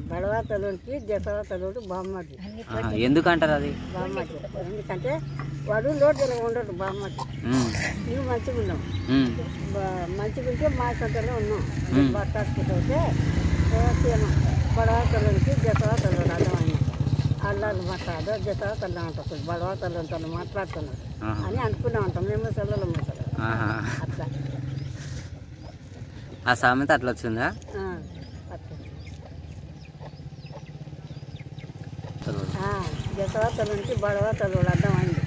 బడవ తలుడికి జసవ తలుడు బామ్మది ఆహా, ఎందుకు అంటారు అది బామ్మది ఎందుకంటే వాడు లోటు ఉండడు బామ్మది ఉమ్, నువ్వు మంచిగా ఉన్నావు ఉమ్, బా- మంచిగా ఉంటే మా సంతలో ఉన్నాం బట్టాసుకుంటే సేను బడవ తల్లుడికి జసవ తల్లుడు అర్థమైంది అల్లాలు మాట్లాడు జసవ తల్లి అంటారు బడవ తల్లుతో మాట్లాడుతున్నారు ఆహా, అని అనుకునే ఉంటాం మేము సెల్లలు ఉంటారు ఆహా. అట్లా ఆ సామెత అట్లా వచ్చిందా ఆ, అట్లా తెలియదు. జసవ తల్లుడికి బడవ తల్లుడు అర్థమైంది